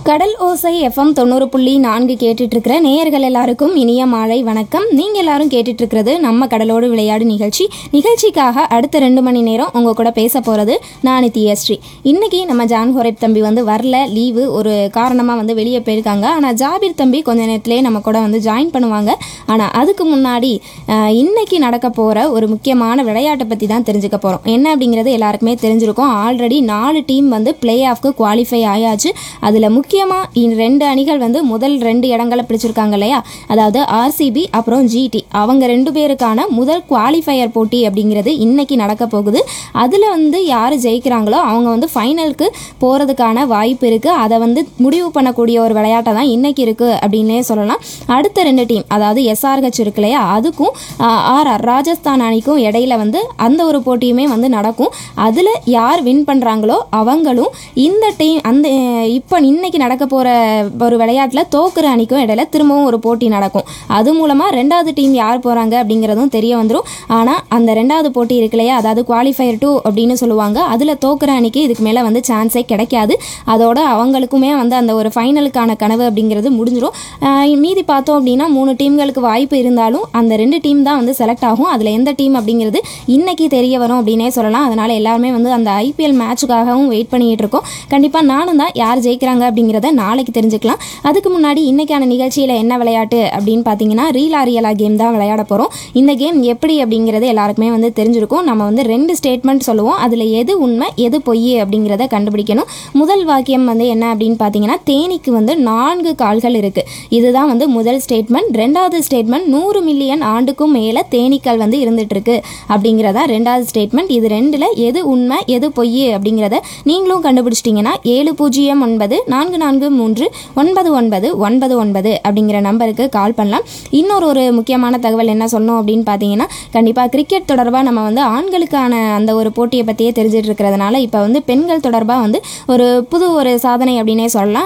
கடல் ஓசை எஃப்எம் தொண்ணூறு புள்ளி நான்கு கேட்டுட்டு இருக்கிற நேயர்கள் எல்லாருக்கும் இனிய மாலை வணக்கம் நீங்க எல்லாரும் கேட்டுட்டு இருக்கிறது நம்ம கடலோடு விளையாடு நிகழ்ச்சி நிகழ்ச்சிக்காக அடுத்த ரெண்டு மணி நேரம் உங்க கூட பேச போறது நான் நித்யஸ்ரீ இன்னைக்கு நம்ம ஜான் ஹோரேப் தம்பி வந்து வரல லீவு ஒரு காரணமா வந்து வெளியே போயிருக்காங்க ஆனா ஜாபீர் தம்பி கொஞ்ச நேரத்திலே நம்ம கூட வந்து ஜாயின் பண்ணுவாங்க ஆனா அதுக்கு முன்னாடி அஹ், இன்னைக்கு நடக்க போற ஒரு முக்கியமான விளையாட்டை பத்தி தான் தெரிஞ்சுக்க போறோம் என்ன அப்படிங்கிறது எல்லாருக்குமே தெரிஞ்சிருக்கும் ஆல்ரெடி நாலு டீம் வந்து பிளே ஆஃப்க்கு குவாலிஃபை ஆயாச்சு அதுல முக்கியமா இ- ரெண்டு அணிகள் வந்து முதல் ரெண்டு இடங்களை பிடிச்சிருக்காங்க இல்லையா அதாவது ஆர்சிபி அப்புறம் ஜிடி அவங்க ரெண்டு பேருக்கான முதல் குவாலிஃபையர் போட்டி அப்படிங்கிறது இன்னைக்கு நடக்க போகுது அதுல வந்து யார் ஜெயிக்கிறாங்களோ அவங்க வந்து ஃபைனலுக்கு போறதுக்கான வாய்ப்பு இருக்கு அதை வந்து முடிவு பண்ணக்கூடிய ஒரு விளையாட்டை தான் இன்னைக்கு இருக்கு அப்படின்னே சொல்லலாம் அடுத்த ரெண்டு டீம் அதாவது எஸ்ஆர்ஹெச் இருக்கு இல்லையா அதுக்கும் ஆர்ஆர் ராஜஸ்தான் அணிக்கும் இடையில வந்து அந்த ஒரு போட்டியுமே வந்து நடக்கும் அதில் யார் வின் பண்ணுறாங்களோ அவங்களும் இந்த டீம் அந்த இப்போ இன்னைக்கு நடக்க போகிற ஒரு விளையாட்டில் தோக்குற அணிக்கும் இடையில திரும்பவும் ஒரு போட்டி நடக்கும் அது மூலமாக ரெண்டாவது டீம் யார் போகிறாங்க அப்படிங்கிறதும் தெரிய வந்துடும் ஆனால் அந்த ரெண்டாவது போட்டி இருக்கு இல்லையா அதாவது குவாலிஃபயர் டூ அப்படின்னு சொல்லுவாங்க அதில் தோக்குற அணிக்கு இதுக்கு மேலே வந்து சான்ஸே கிடைக்காது அதோட அவங்களுக்குமே வந்து அந்த ஒரு ஃபைனலுக்கான கனவு அப்படிங்கிறது முடிஞ்சிடும் ஆஹ் மீதி பார்த்தோம் அப்படின்னா மூணு டீம்களுக்கு வாய்ப்பு இருந்தாலும் அந்த ரெண்டு டீம் தான் வந்து செலக்ட் ஆகும் அதில் எந்த டீம் அப்படிங்கிறது இன்னைக்கு தெரிய வரும் அப்படின்னே சொல்லலாம் அதனால் எல்லாருமே வந்து அந்த ஐபிஎல் மேட்சுக்காகவும் வெயிட் பண்ணிட்டு இருக்கோம் கண்டிப்பாக நானும் தான் யார் ஜெயிக்கிறாங்க அப்படிங்கிறத நாளைக்கு தெரிஞ்சுக்கலாம் அதுக்கு முன்னாடி இன்னைக்கான நிகழ்ச்சியில் என்ன விளையாட்டு அப்படின்னு பார்த்தீங்கன்னா ரீலா ரியலா கேம் தான் விளையாட போகிறோம் இந்த கேம் எப்படி அப்படிங்கிறது எல்லாருக்குமே வந்து தெரிஞ்சிருக்கும் நம்ம வந்து ரெண்டு ஸ்டேட்மெண்ட் சொல்லுவோம் அதில் எது உண்மை எது பொய் அப்படிங்கிறத கண்டுபிடிக்கணும் முதல் வாக்கியம் வந்து என்ன அப்படின்னு பார்த்தீங்கன்னா தேனிக்கு வந்து நான்கு கால்கள் இருக்குது இதுதான் வந்து முதல் ஸ்டேட்மெண்ட் ரெண்டாவது ஸ்டேட்மெண்ட் நூறு மில்லியன் ஆண்டுக்கும் மேலே தேனீக்கள் வந்து இருந்துட்டு இருக்கு அப்படிங்கிறதா ரெண்டாவது ஸ்டேட்மெண்ட் இது ரெண்டில் எது உண்மை எது பொய் அப்படிங்கிறத நீங்களும் கண்டுபிடிச்சிட்டிங்கன்னா ஏழு பூஜ்ஜியம் ஒன்பது நான்கு நான்கு மூன்று ஒன்பது ஒன்பது ஒன்பது ஒன்பது அப்படிங்கிற நம்பருக்கு கால் பண்ணலாம் இன்னொரு ஒரு முக்கியமான தகவல் என்ன சொன்னோம் அப்படின்னு பார்த்தீங்கன்னா கண்டிப்பாக கிரிக்கெட் தொடர்பாக நம்ம வந்து ஆண்களுக்கான அந்த ஒரு போட்டியை பற்றியே தெரிஞ்சிட்டு இருக்கிறதுனால இப்போ வந்து பெண்கள் தொடர்பாக வந்து ஒரு புது ஒரு சாதனை அப்படின்னே சொல்லலாம்